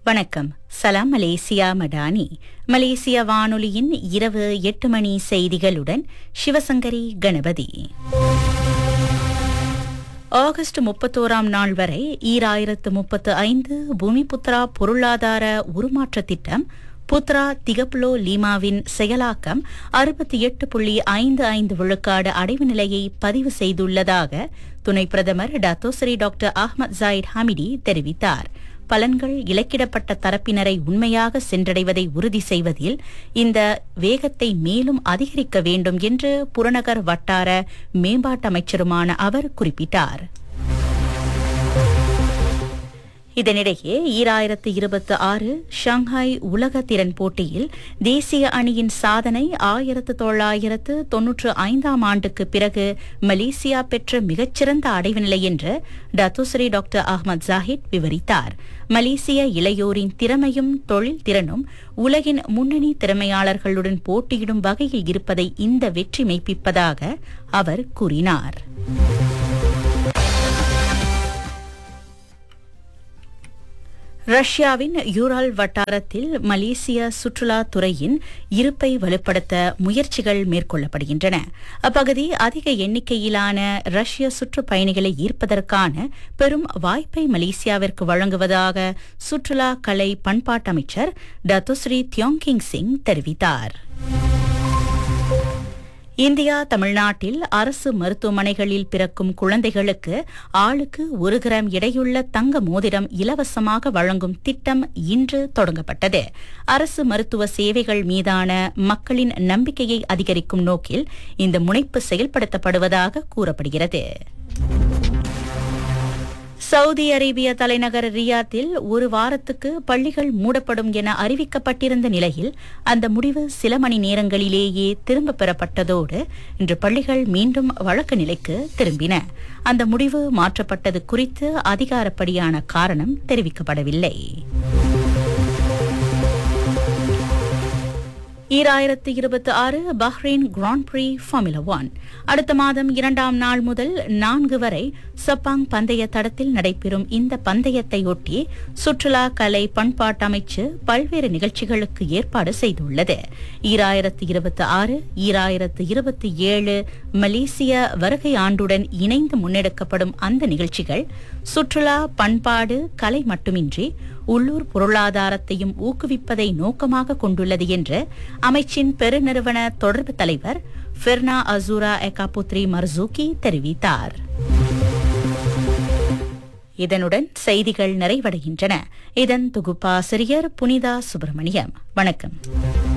வணக்கம் சலாம் மலேசியா மடானி மலேசிய வானொலியின் இரவு எட்டு மணி செய்திகளுடன் சிவசங்கரி கணபதி ஆகஸ்ட் முப்பத்தோராம் நாள் வரை ஈராயிரத்து முப்பத்து ஐந்து பூமிபுத்ரா பொருளாதார உருமாற்ற திட்டம் புத்ரா திகப்லோ லீமாவின் செயலாக்கம் அறுபத்தி எட்டு புள்ளி ஐந்து ஐந்து விழுக்காடு அடைவு நிலையை பதிவு செய்துள்ளதாக துணை பிரதமர் Dato Sri doctor Ahmad Zahid Hamidi தெரிவித்தார் பலன்கள் இலக்கிடப்பட்ட தரப்பினரை உண்மையாக சென்றடைவதை உறுதி செய்வதில் இந்த வேகத்தை மேலும் அதிகரிக்க வேண்டும் என்று புறநகர் வட்டார மேம்பாட்டு அமைச்சருமான அவர் குறிப்பிட்டார் இதனிடையே ஈராயிரத்து இருபத்தி ஆறு ஷாங்காய் உலக திறன் போட்டியில் தேசிய அணியின் சாதனை ஆயிரத்து தொள்ளாயிரத்து தொன்னூற்று ஐந்தாம் ஆண்டுக்கு பிறகு மலேசியா பெற்ற மிகச்சிறந்த அடைவு நிலை என்று டத்துஸ்ரீ டாக்டர் அஹ்மத் ஜாஹித் விவரித்தார் மலேசிய இளையோரின் திறமையும் தொழில் திறனும் உலகின் முன்னணி திறமையாளர்களுடன் போட்டியிடும் வகையில் இருப்பதை இந்த வெற்றி மெய்ப்பிப்பதாக அவர் கூறினார் ரஷ்யாவின் யூரால் வட்டாரத்தில் மலேசிய சுற்றுலா துறையின் இருப்பை வலுப்படுத்த முயற்சிகள் மேற்கொள்ளப்படுகின்றன அப்பகுதி அதிக எண்ணிக்கையிலான ரஷ்ய சுற்றுப்பயணிகளை ஈர்ப்பதற்கான பெரும் வாய்ப்பை மலேசியாவிற்கு வழங்குவதாக சுற்றுலா கலை பண்பாட்டு அமைச்சர் டத்துஸ்ரீ தியோங்கிங் சிங் தெரிவித்தார் இந்தியா தமிழ்நாட்டில் அரசு மருத்துவமனைகளில் பிறக்கும் குழந்தைகளுக்கு ஆளுக்கு ஒரு கிராம் எடையுள்ள தங்க மோதிரம் இலவசமாக வழங்கும் திட்டம் இன்று தொடங்கப்பட்டது அரசு மருத்துவ சேவைகள் மீதான மக்களின் நம்பிக்கையை அதிகரிக்கும் நோக்கில் இந்த முனைப்பு செயல்படுத்தப்படுவதாக கூறப்படுகிறது சவுதி அரேபிய தலைநகர் ரியாத்தில் ஒரு வாரத்துக்கு பள்ளிகள் மூடப்படும் என அறிவிக்கப்பட்டிருந்த நிலையில் அந்த முடிவு சில மணி நேரங்களிலேயே திரும்பப் பெறப்பட்டதோடு இன்று பள்ளிகள் மீண்டும் வழக்கு நிலைக்கு திரும்பின அந்த முடிவு மாற்றப்பட்டது குறித்து அதிகாரப்படியான காரணம் தெரிவிக்கப்படவில்லை ஈராயிரத்து இருபத்தி ஆறு Bahrain grand prix formula one அடுத்த மாதம் இரண்டாம் நாள் முதல் நான்கு வரை சப்பாங் பந்தய தடத்தில் நடைபெறும் இந்த பந்தயத்தையொட்டி சுற்றுலா கலை பண்பாட்டு அமைச்சு பல்வேறு நிகழ்ச்சிகளுக்கு ஏற்பாடு செய்துள்ளது ஈராயிரத்து இருபத்தி ஆறு ஈராயிரத்து இருபத்தி ஏழு மலேசிய வருகை ஆண்டுடன் இணைந்து முன்னெடுக்கப்படும் அந்த நிகழ்ச்சிகள் சுற்றுலா பண்பாடு கலை மட்டுமின்றி உள்ளூர் பொருளாதாரத்தையும் ஊக்குவிப்பதை நோக்கமாக கொண்டுள்ளது என்று அமைச்சின் பெருநிறுவன தொடர்பு தலைவர் ஃபெர்னா அசூரா எகாபுத்ரி மர்சூக்கி தெரிவித்தார் இதனுடன் செய்திகள் நிறைவடைகின்றன இதன் தொகுப்பாசிரியர் புனிதா சுப்பிரமணியம் வணக்கம்